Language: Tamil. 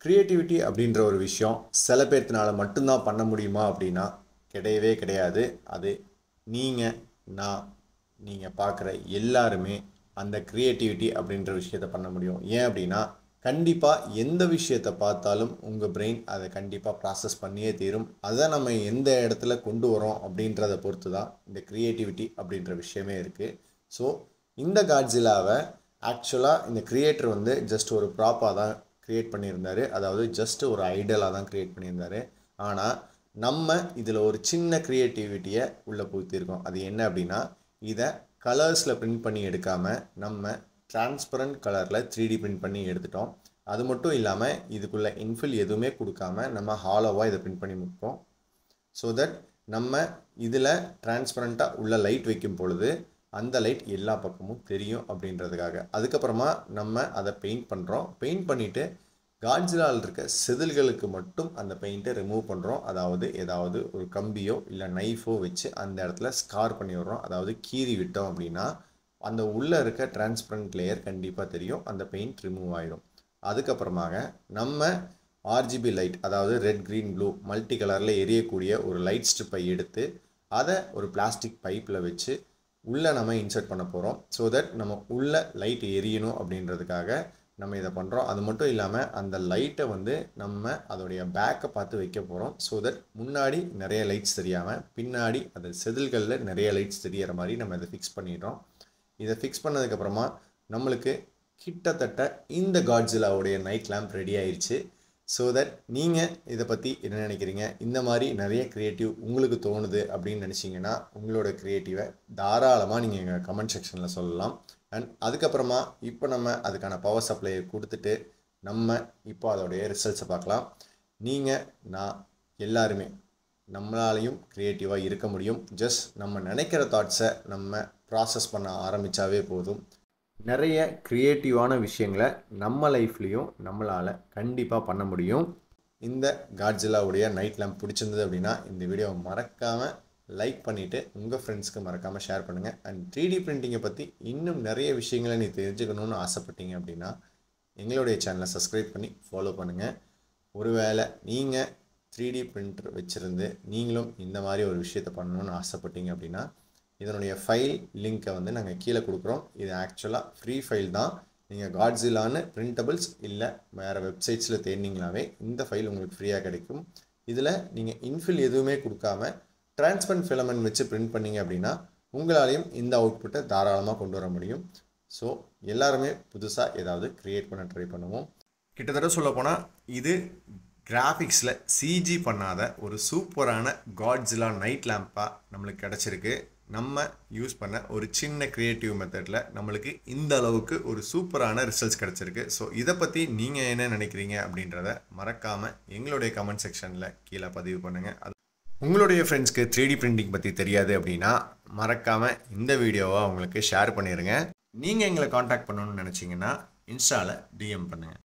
க்ரியேட்டிவிட்டி அப்படின்ற ஒரு விஷயம் சில பேர்த்தினால மட்டும்தான் பண்ண முடியுமா அப்படின்னா கிடையவே கிடையாது அது நீங்கள் நான் நீங்கள் பார்க்குற எல்லாருமே அந்த க்ரியேட்டிவிட்டி அப்படின்ற விஷயத்த பண்ண முடியும் ஏன் அப்படின்னா கண்டிப்பாக எந்த விஷயத்தை பார்த்தாலும் உங்கள் பிரெயின் அதை கண்டிப்பாக ப்ராசஸ் பண்ணியே தீரும் அதை நம்ம எந்த இடத்துல கொண்டு வரோம் அப்படின்றத பொறுத்து தான் இந்த க்ரியேட்டிவிட்டி அப்படின்ற விஷயமே இருக்குது ஸோ இந்த காட்ஜிலாவை ஆக்சுவலாக இந்த கிரியேட்டர் வந்து ஜஸ்ட் ஒரு ப்ராப்பாக தான் க்ரியேட் பண்ணியிருந்தாரு அதாவது ஜஸ்ட் ஒரு ஐடலாக தான் க்ரியேட் பண்ணியிருந்தாரு ஆனால் நம்ம இதில் ஒரு சின்ன க்ரியேட்டிவிட்டியை உள்ளே புகுத்தியிருக்கோம் அது என்ன அப்படின்னா இதை கலர்ஸில் பிரிண்ட் பண்ணி எடுக்காமல் நம்ம டிரான்ஸ்பரண்ட் கலரில் த்ரீ டி பிரிண்ட் பண்ணி எடுத்துட்டோம் அது மட்டும் இல்லாமல் இதுக்குள்ளே இன்ஃபில் எதுவுமே கொடுக்காம நம்ம ஹாலோவாக இதை பிரிண்ட் பண்ணி முடிப்போம் ஸோ தட் நம்ம இதில் டிரான்ஸ்பரண்ட்டாக உள்ள லைட் வைக்கும் பொழுது அந்த லைட் எல்லா பக்கமும் தெரியும் அப்படின்றதுக்காக அதுக்கப்புறமா நம்ம அதை பெயிண்ட் பண்ணுறோம் பெயிண்ட் பண்ணிவிட்டு காட்ஜிலால் இருக்க செதில்களுக்கு மட்டும் அந்த பெயிண்ட்டை ரிமூவ் பண்ணுறோம் அதாவது ஏதாவது ஒரு கம்பியோ இல்லை நைஃபோ வச்சு அந்த இடத்துல ஸ்கார் பண்ணி விடுறோம் அதாவது கீறி விட்டோம் அப்படின்னா அந்த உள்ளே இருக்க டிரான்ஸ்பரண்ட் லேயர் கண்டிப்பாக தெரியும் அந்த பெயிண்ட் ரிமூவ் ஆகிடும் அதுக்கப்புறமாக நம்ம ஆர்ஜிபி லைட் அதாவது ரெட் க்ரீன் ப்ளூ மல்டி கலரில் எரியக்கூடிய ஒரு லைட் ஸ்ட்ரிப்பை எடுத்து அதை ஒரு பிளாஸ்டிக் பைப்பில் வச்சு உள்ளே நம்ம இன்சர்ட் பண்ண போகிறோம் ஸோ தட் நம்ம உள்ளே லைட் எரியணும் அப்படின்றதுக்காக நம்ம இதை பண்ணுறோம் அது மட்டும் இல்லாமல் அந்த லைட்டை வந்து நம்ம அதோடைய பேக்கை பார்த்து வைக்க போகிறோம் ஸோ தட் முன்னாடி நிறைய லைட்ஸ் தெரியாமல் பின்னாடி அது செதில்களில் நிறைய லைட்ஸ் தெரியற மாதிரி நம்ம இதை ஃபிக்ஸ் பண்ணிடுறோம் இதை ஃபிக்ஸ் பண்ணதுக்கப்புறமா நம்மளுக்கு கிட்டத்தட்ட இந்த காட்ஜிலாவுடைய நைட் லேம்ப் ரெடி ஆயிடுச்சு ஸோ தட் நீங்கள் இதை பற்றி என்ன நினைக்கிறீங்க இந்த மாதிரி நிறைய க்ரியேட்டிவ் உங்களுக்கு தோணுது அப்படின்னு நினச்சிங்கன்னா உங்களோட க்ரியேட்டிவை தாராளமாக நீங்கள் எங்கள் கமெண்ட் செக்ஷனில் சொல்லலாம் அண்ட் அதுக்கப்புறமா இப்போ நம்ம அதுக்கான பவர் சப்ளையை கொடுத்துட்டு நம்ம இப்போ அதோடைய ரிசல்ட்ஸை பார்க்கலாம் நீங்கள் நான் எல்லாருமே நம்மளாலையும் க்ரியேட்டிவாக இருக்க முடியும் ஜஸ்ட் நம்ம நினைக்கிற தாட்ஸை நம்ம ப்ராசஸ் பண்ண ஆரம்பித்தாவே போதும் நிறைய க்ரியேட்டிவான விஷயங்களை நம்ம லைஃப்லேயும் நம்மளால் கண்டிப்பாக பண்ண முடியும் இந்த காட்ஜிலாவுடைய நைட் லேம்ப் பிடிச்சிருந்தது அப்படின்னா இந்த வீடியோவை மறக்காமல் லைக் பண்ணிவிட்டு உங்கள் ஃப்ரெண்ட்ஸ்க்கு மறக்காமல் ஷேர் பண்ணுங்கள் அண்ட் த்ரீ டி பிரிண்டிங்கை பற்றி இன்னும் நிறைய விஷயங்களை நீ தெரிஞ்சுக்கணுன்னு ஆசைப்பட்டீங்க அப்படின்னா எங்களுடைய சேனலை சப்ஸ்கிரைப் பண்ணி ஃபாலோ பண்ணுங்கள் ஒருவேளை நீங்கள் த்ரீ டி பிரிண்டர் வச்சுருந்து நீங்களும் இந்த மாதிரி ஒரு விஷயத்தை பண்ணணும்னு ஆசைப்பட்டீங்க அப்படின்னா இதனுடைய ஃபைல் லிங்க்கை வந்து நாங்கள் கீழே கொடுக்குறோம் இது ஆக்சுவலாக ஃப்ரீ ஃபைல் தான் நீங்கள் காட்ஸிலான்னு பிரிண்டபிள்ஸ் இல்லை வேறு வெப்சைட்ஸில் தேடினீங்களாவே இந்த ஃபைல் உங்களுக்கு ஃப்ரீயாக கிடைக்கும் இதில் நீங்கள் இன்ஃபில் எதுவுமே கொடுக்காம டிரான்ஸ்பரண்ட் ஃபிலமெண்ட் வச்சு பிரிண்ட் பண்ணீங்க அப்படின்னா உங்களாலையும் இந்த அவுட்புட்டை தாராளமாக கொண்டு வர முடியும் ஸோ எல்லாருமே புதுசாக ஏதாவது க்ரியேட் பண்ண ட்ரை பண்ணுவோம் கிட்டத்தட்ட சொல்லப்போனால் இது கிராஃபிக்ஸில் சிஜி பண்ணாத ஒரு சூப்பரான காட்ஜிலா நைட் லேம்ப்பாக நம்மளுக்கு கிடச்சிருக்கு நம்ம யூஸ் பண்ண ஒரு சின்ன க்ரியேட்டிவ் மெத்தடில் நம்மளுக்கு இந்த அளவுக்கு ஒரு சூப்பரான ரிசல்ட்ஸ் கிடச்சிருக்கு ஸோ இதை பற்றி நீங்கள் என்ன நினைக்கிறீங்க அப்படின்றத மறக்காமல் எங்களுடைய கமெண்ட் செக்ஷனில் கீழே பதிவு பண்ணுங்கள் அது உங்களுடைய ஃப்ரெண்ட்ஸ்க்கு த்ரீ டி பிரிண்டிங் பற்றி தெரியாது அப்படின்னா மறக்காமல் இந்த வீடியோவை அவங்களுக்கு ஷேர் பண்ணிடுங்க நீங்கள் எங்களை காண்டாக்ட் பண்ணணும்னு நினச்சிங்கன்னா இன்ஸ்டாவில் டிஎம் பண்ணுங்கள்